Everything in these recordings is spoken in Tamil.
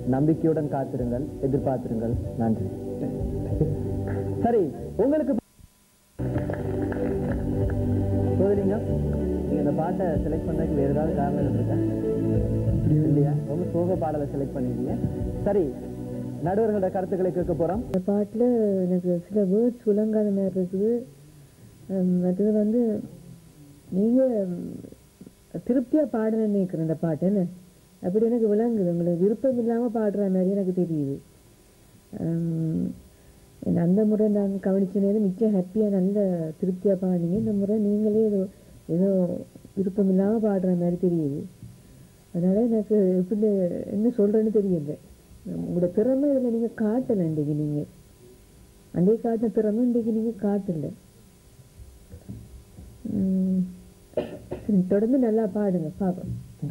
நம்பிக்கையுடன் காத்திருங்கள் எதிர்பார்த்திருங்கள் நன்றி சரி உங்களுக்கு சோதரிங்கம் நீங்க இந்த பாட்டை செலக்ட் பண்ணதுக்கு வேற ஏதாவது காரணம் இருக்கா இல்லையா ரொம்ப சோக பாடலை செலக்ட் பண்ணிருக்கீங்க சரி நடுவர்களோட கருத்துக்களை கேட்க போறோம் இந்த பாட்டில் எனக்கு சில வேர்ட்ஸ் விளங்காத மாதிரி இருக்குது ஹம், மற்றது வந்து நீங்கள் திருப்தியாக பாடணும்னு நினைக்கிறேன் இந்த பாட்டு என்ன அப்படி எனக்கு விளங்குது உங்களுக்கு விருப்பம் இல்லாமல் பாடுற மாதிரி எனக்கு தெரியுது ஹம், என்ன அந்த முறை நான் கவனிச்ச நேரம் மிச்சம் ஹாப்பியாக நல்ல திருப்தியாக பாடினீங்க இந்த முறை நீங்களே ஏதோ ஏதோ விருப்பம் இல்லாமல் பாடுற மாதிரி தெரியுது அதனால எனக்கு எப்படி என்ன சொல்கிறேன்னு தெரியல உங்களோட திறமை இதில் நீங்கள் காட்டலை இன்றைக்கு நீங்கள் அன்றைக்கு காட்டின திறமை இன்றைக்கு நீங்கள் காட்டலை உம், சரி, தொடர்ந்து நல்லா பாடுங்க பார்ப்போம்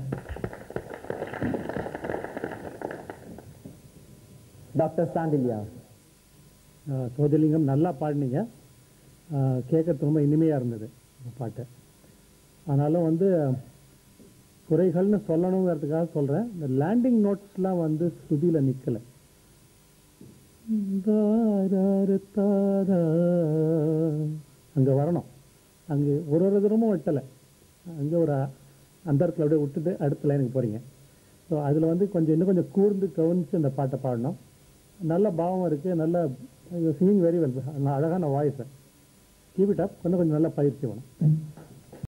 டாக்டர் சாண்டில்யா ஆஹ் சோதிலிங்கம் நல்லா பாடினீங்க கேட்கறது ரொம்ப இனிமையாக இருந்தது இந்த பாட்டு ஆனாலும் வந்து குறைகள்னு சொல்லணுங்கிறதுக்காக சொல்கிறேன் இந்த லேண்டிங் நோட்ஸ்லாம் வந்து ஸ்ருதியில் நிற்கலை அங்கே வரணும் அங்கே ஒரு ஒரு தூரமும் வெட்டலை அங்கே ஒரு அந்த இடத்துல அப்படியே விட்டுட்டு அடுத்த லைனுக்கு போகிறீங்க ஸோ அதில் வந்து கொஞ்சம் இன்னும் கொஞ்சம் கூர்ந்து கவனித்து அந்த பாட்டை பாடணும் நல்ல பாவம் இருக்குது நல்ல சிங்கிங் வெரி வெல் அழகான வாய்ஸ் கீப் இட் அப் இன்னும் கொஞ்சம் நல்ல பயிற்சி வேணும்